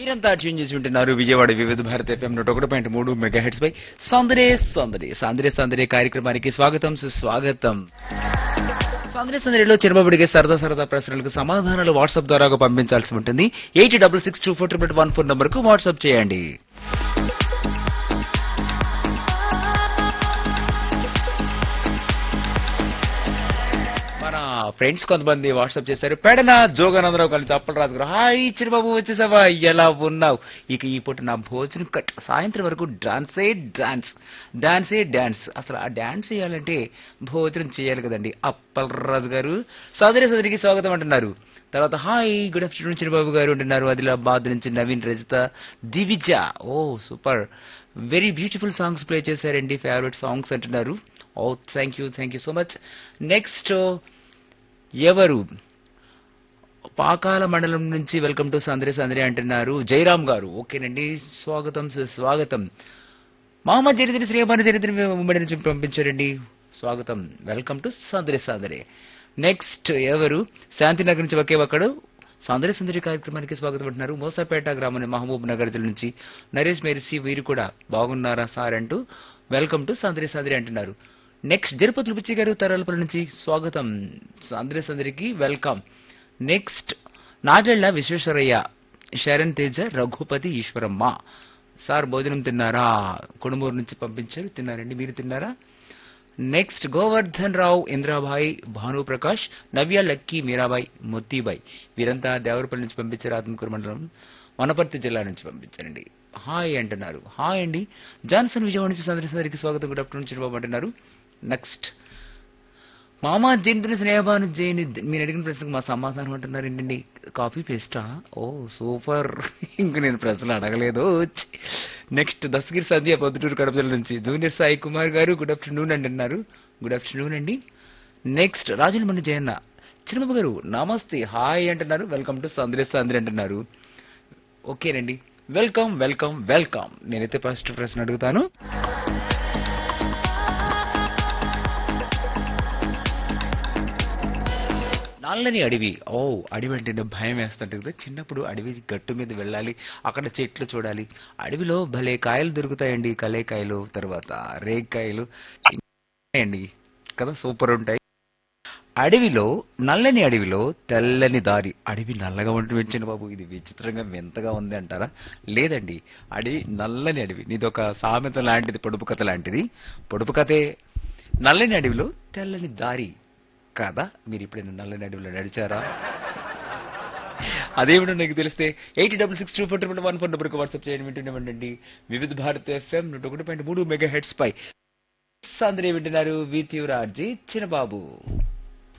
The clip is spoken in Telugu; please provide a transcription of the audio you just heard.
మీరంతా ట్యూన్ చేసి ఉంటున్నారు విజయవాడ వివిధ భారత ఎఫ్ఎం నూట ఒకటి పాయింట్ మూడు మెగా హెడ్స్ పై సందరే సందడి సందరే సందడి కార్యక్రమానికి స్వాగతం సుస్వాగతం సందరే సందడిలో చిరమబడిగే సరదా సరదా ప్రశ్నలకు సమాధానాలు వాట్సాప్ ద్వారా పంపించాల్సి ఉంటుంది eight double six two four triple one four number కు వాట్సాప్ చేయండి మన ఫ్రెండ్స్ కొంతమంది వాట్సాప్ చేశారు పెడన జోగానందరావు కలిసి అప్పలరాజు గారు హాయ్ చిరుబాబు వచ్చేసావా ఎలా ఉన్నావు ఇక ఈ పూట నా భోజనం కట్ సాయంత్రం వరకు డాన్సే డాన్స్ డాన్సే డాన్స్ అసలు ఆ డాన్స్ చేయాలంటే భోజనం చేయాలి కదండి అప్పలరాజు గారు సోదరి సోదరికి స్వాగతం అంటున్నారు తర్వాత హాయ్ గుడ్ ఆఫ్టర్నూన్ చిరుబాబు గారు అంటున్నారు ఆదిలాబాద్ నుంచి నవీన్ రజిత దివిజ ఓ super very beautiful songs play చేశారండి ఫేవరెట్ సాంగ్స్ అంటున్నారు ఓ thank you thank you so much next ఎవరు పాకాల మండలం నుంచి వెల్కమ్ టు సందరి సందరి అంటున్నారు జయరామ్ గారు ఓకేనండి స్వాగతం సు- స్వాగతం మహమ్మద్ జరిదిని శ్రీయమాని జరిదిని ఉమ్మడి నుంచి పంపించారండి స్వాగతం welcome to Sandari Sandari next ఎవరు శాంతినగర్ నుంచి ఒకే ఒక్కడు సందరి సందరి కార్యక్రమానికి స్వాగతం అంటున్నారు మోసాపేట గ్రామం మహబూబ్ నగర్ జిల్లా నుంచి నరేష్ మెరిసి వీరు కూడా బాగున్నారా సార్ అంటూ వెల్కమ్ టు సందరి సందరి అంటున్నారు నెక్స్ట్ తిరుపతి పిచ్చి గారు తరాలపల్లి నుంచి స్వాగతం సందరి సందరికి welcome next Nagalla Visweswaraiah Saran Teja Raghupathi Eswaramma sir భోజనం తిన్నారా కొడుమూరు నుంచి పంపించారు తిన్నారండి మీరు తిన్నారా నెక్స్ట్ గోవర్ధన్ రావు ఇంద్రాబాయ్ భానుప్రకాష్ నవ్య లక్కీ మీరాబాయ్ మొత్తిబాయ్ వీరంతా దేవరపల్లి నుంచి పంపించారు ఆత్మకూరు మండలం వనపర్తి జిల్లా నుంచి పంపించారండి హాయ్ అంటున్నారు హాయ్ అండి జాన్సన్ విజయవాడ నుంచి సందర్శనకి స్వాగతం గుడ్ ఆఫ్టర్నూన్ చిరుబాబు అంటున్నారు నెక్స్ట్ మామా జయంతిని స్నేహభాను జయని మీరు అడిగిన ప్రశ్నకు మా సమాధానం అంటున్నారు ఏంటండి కాఫీ పేస్టా ఓ సూపర్ ఇంక నేను ప్రశ్నలు అడగలేదు నెక్స్ట్ దస్తగిరి సంధ్య పొద్దుటూరు కడప జిల్లా నుంచి జూనియర్ సాయి కుమార్ గారు గుడ్ ఆఫ్టర్నూన్ అండి అన్నారు గుడ్ ఆఫ్టర్నూన్ అండి నెక్స్ట్ రాజులమణి జయన్న చిన్నబాబు గారు నమస్తే హాయ్ అంటున్నారు వెల్కమ్ టు సందరి సందరి అంటున్నారు ఓకేనండి వెల్కమ్ వెల్కమ్ వెల్కమ్ నేనైతే ఫస్ట్ ప్రశ్న అడుగుతాను నల్లని అడవి ఓ అడవి అంటే భయం వేస్తుంటుంది కదా చిన్నప్పుడు అడవి గట్టు మీద వెళ్ళాలి అక్కడ చెట్లు చూడాలి అడవిలో భలే కాయలు దొరుకుతాయండి కలేకాయలు తర్వాత రేగ్కాయలు అండి కదా సూపర్ ఉంటాయి అడవిలో నల్లని అడవిలో తెల్లని దారి అడవి నల్లగా ఉంటూ వచ్చిన బాబు ఇది విచిత్రంగా వింతగా ఉంది అంటారా లేదండి అడవి నల్లని అడవి నీదొక సామెత లాంటిది పొడుపు కథ లాంటిది పొడుపు కథే నల్లని అడవిలో తెల్లని దారి కాదా మీరు ఇప్పుడు నల్లని అడవిలో నడిచారా అదేమిటో నాకు తెలిస్తే eighty double six two four one four నెంబర్కి వాట్సాప్ చేయండి వింటుండేవండి వివిధ భారత్ ఎఫ్ఎం నూట ఒకటి పాయింట్ మూడు మెగా హెడ్స్ పై సందరి వింటున్నారు విత్ యువరాజీ చిన్నబాబు